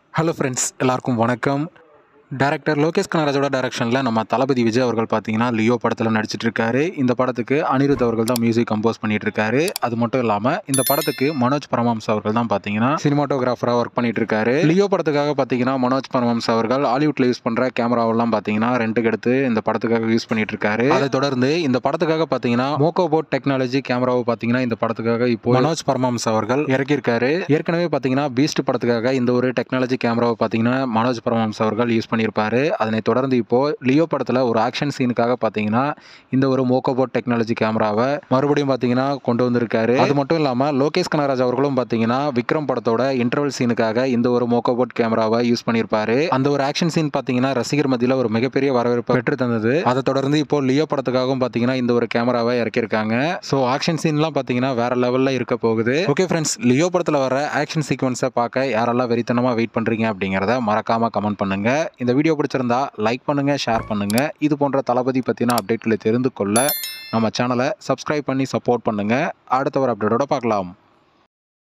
hello friends எல்லாருக்கும் வணக்கம் director Lokesh கனராஜோட டைரக்ஷனில் நம்ம தளபதி விஜய் அவர்கள் பார்த்தீங்கன்னா லியோ படத்தில் நடிச்சிட்டு இருக்காரு இந்த படத்துக்கு அனிருத் அவர்கள் தான் மியூசிக் கம்போஸ் பண்ணிட்டு இருக்காரு அது மட்டும் இல்லாமல் இந்த படத்துக்கு மனோஜ் பரமஹம்ஸ் அவர்கள் தான் பார்த்தீங்கன்னா சினிமாட்டோகிராஃபராக ஒர்க் பண்ணிட்டு இருக்காரு லியோ படத்துக்காக பார்த்தீங்கன்னா மனோஜ் பரமஹம்ஸ் அவர்கள் ஹாலிவுட்ல யூஸ் பண்ணுற கேமராவெல்லாம் பார்த்தீங்கன்னா ரெண்டுக்கு எடுத்து இந்த படத்துக்காக யூஸ் பண்ணிட்டு இருக்காரு அதை தொடர்ந்து இந்த படத்துக்காக பார்த்தீங்கன்னா மோகோபோட் டெக்னாலஜி கேமராவை பார்த்தீங்கன்னா இந்த படத்துக்காக இப்போ மனோஜ் பரமஹம்ஸ் அவர்கள் இறக்கியிருக்காரு ஏற்கனவே பார்த்தீங்கன்னா பீஸ்ட் படத்துக்காக இந்த ஒரு டெக்னாலஜி கேமராவை பார்த்தீங்கன்னா மனோஜ் பரமஹம்ஸ் அவர்கள் யூஸ் பண்ணியிருப்பாரு அதனைத் தொடர்ந்து இப்போ லியோ படத்தில் ஒரு ஆக்ஷன் சீனுக்காக பார்த்தீங்கன்னா இந்த ஒரு மோகோபோட் டெக்னாலஜி கேமராவை மறுபடியும் பார்த்தீங்கன்னா கொண்டு வந்திருக்காரு அது மட்டும் இல்லாமல் லோகேஷ் கனராஜ் அவர்களும் பார்த்தீங்கன்னா விக்ரம் படத்தோட இன்டர்வல் சீனுக்காக இந்த ஒரு மோகோபோட் கேமராவை யூஸ் பண்ணியிருப்பாரு அந்த ஒரு ஆக்ஷன் சீன் பார்த்தீங்கன்னா ரசிகர் மத்தியில் ஒரு மிகப்பெரிய வரவேற்பை பெற்று தந்தது அதை தொடர்ந்து இப்போ லியோ படத்துக்காகவும் பார்த்தீங்கன்னா இந்த ஒரு கேமராவை இறக்கியிருக்காங்க ஸோ ஆக்ஷன் சீன்லாம் பார்த்தீங்கன்னா வேற லெவலில் இருக்க போகுது ஓகே ஃப்ரெண்ட்ஸ் லியோ படத்தில் வர ஆக்ஷன் சீக்வன்ஸை பார்க்க யாரெல்லாம் வெறித்தனமாக வெயிட் பண்ணுறீங்க அப்படிங்கிறத மறக்காம கமெண்ட் பண்ணுங்க இந்த வீடியோ பிடிச்சிருந்தா லைக் பண்ணுங்க ஷேர் பண்ணுங்க இது போன்ற தளபதி பற்றின அப்டேட்களை தெரிந்து கொள்ள நம்ம சேனலை சப்ஸ்கிரைப் பண்ணி சப்போர்ட் பண்ணுங்க அடுத்த ஒரு அப்டேட்டோட பார்க்கலாம்